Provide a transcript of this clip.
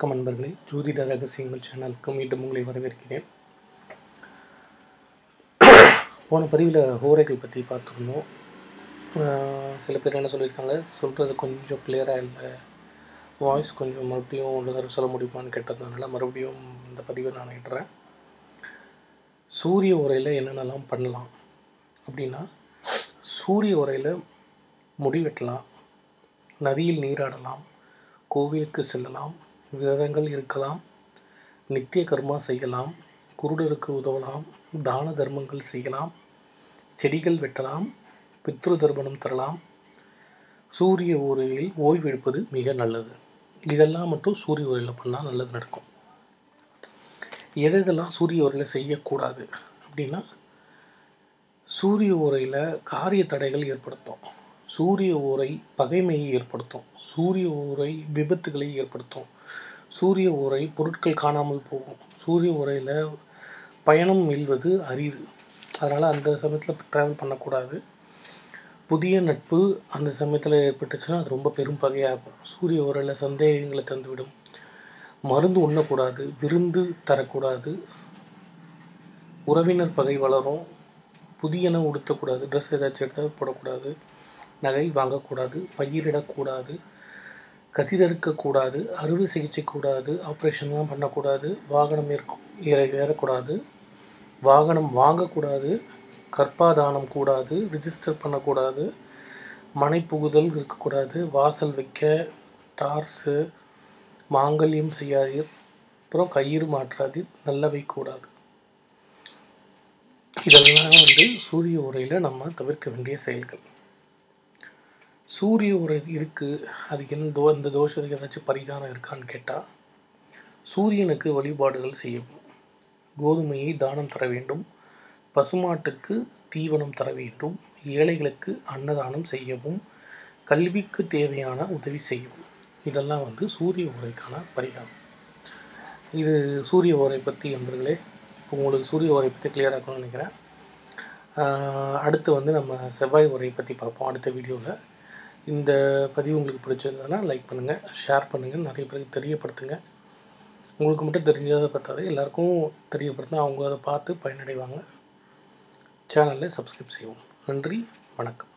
வணக்கம் நண்பர்களே ஜோதிட ரகசியங்கள் சேனலுக்கு மீண்டும் உங்களை வரவேற்கிறேன் போன பதிவில் ஹோரைகள் பற்றி பார்த்துருந்தோம் ஆஹ் சில பேர் என்ன சொல்லியிருக்காங்க சொல்கிறது கொஞ்சம் கிளியராக இல்லை வாய்ஸ் கொஞ்சம் மறுபடியும் ஒரு தடவை சொல்ல முடியுமான்னு கேட்டதுனால மறுபடியும் இந்த பதிவை நான் இடுறேன் சூரிய உரையில் என்னென்னலாம் பண்ணலாம் அப்படின்னா சூரிய உரையில் முடி வெட்டலாம் நதியில் நீராடலாம் கோவிலுக்கு செல்லலாம் விரதங்கள் இருக்கலாம் நித்திய கர்மா செய்யலாம் குருடருக்கு உதவலாம் தான தர்மங்கள் செய்யலாம் செடிகள் வெட்டலாம் பித்ரு தர்ப்பணம் தரலாம் சூரிய உரையில் ஓய்வு எடுப்பது மிக நல்லது இதெல்லாம் மட்டும் சூரிய உரையில் பண்ணால் நல்லது நடக்கும் எது எதெல்லாம் சூரிய உரையில் செய்யக்கூடாது அப்படின்னா சூரிய உரையில் காரிய தடைகள் ஏற்படுத்தும் சூரிய உரை பகைமையை ஏற்படுத்தும் சூரிய உரை விபத்துகளை ஏற்படுத்தும் சூரிய உரை பொருட்கள் காணாமல் போகும் சூரிய உரையில் பயணம் மீள்வது அரிது அதனால் அந்த சமயத்தில் ட்ராவல் பண்ணக்கூடாது புதிய நட்பு அந்த சமயத்தில் ஏற்பட்டுச்சுன்னா அது ரொம்ப பெரும் பகையாகும் சூரிய உரையில் சந்தேகங்களை தந்துவிடும் மருந்து உண்ணக்கூடாது விருந்து தரக்கூடாது உறவினர் பகை வளரும் புதியன உடுத்தக்கூடாது ட்ரெஸ் ஏதாச்சும் எடுத்தால் போடக்கூடாது நகை வாங்கக்கூடாது பயிரிடக்கூடாது கதிரறுக்கக்கூடாது அறுவை சிகிச்சை கூடாது ஆப்ரேஷன்லாம் பண்ணக்கூடாது வாகனம் ஏற்க ஏற ஏறக்கூடாது வாகனம் வாங்கக்கூடாது கற்பாதானம் கூடாது ரிஜிஸ்டர் பண்ணக்கூடாது மனை புகுதல் இருக்கக்கூடாது வாசல் வைக்க தார்ஸு மாங்கல்யம் செய்யாதீர் அப்புறம் கயிறு மாற்றாதீர் நல்லவை கூடாது இதெல்லாம் வந்து சூரிய உரையில் நம்ம தவிர்க்க வேண்டிய செயல்கள் சூரிய உரை இருக்குது அதுக்கு என்ன தோ இந்த தோஷத்துக்கு ஏதாச்சும் பரிகாரம் இருக்கான்னு கேட்டால் சூரியனுக்கு வழிபாடுகள் செய்யவும் கோதுமையை தானம் தர வேண்டும் பசுமாட்டுக்கு தீவனம் தர வேண்டும் ஏழைகளுக்கு அன்னதானம் செய்யவும் கல்விக்கு தேவையான உதவி செய்யவும் இதெல்லாம் வந்து சூரிய உரைக்கான பரிகாரம் இது சூரிய உரை பற்றி நண்பர்களே இப்போ உங்களுக்கு சூரிய உரை பற்றி கிளியராக இருக்கும்னு நினைக்கிறேன் ஆஹ் அடுத்து வந்து நம்ம செவ்வாய் உரை பற்றி பார்ப்போம் அடுத்த வீடியோவில் இந்த பதிவு உங்களுக்கு பிடிச்சிருந்ததுன்னா லைக் பண்ணுங்கள் ஷேர் பண்ணுங்கள் நிறைய பேருக்கு தெரியப்படுத்துங்க உங்களுக்கு மட்டும் தெரிஞ்சதை பார்த்தாது எல்லாருக்கும் தெரியப்படுத்தினா அவங்க அதை பார்த்து பயனடைவாங்க சேனலை சப்ஸ்கிரைப் செய்வோம் நன்றி வணக்கம்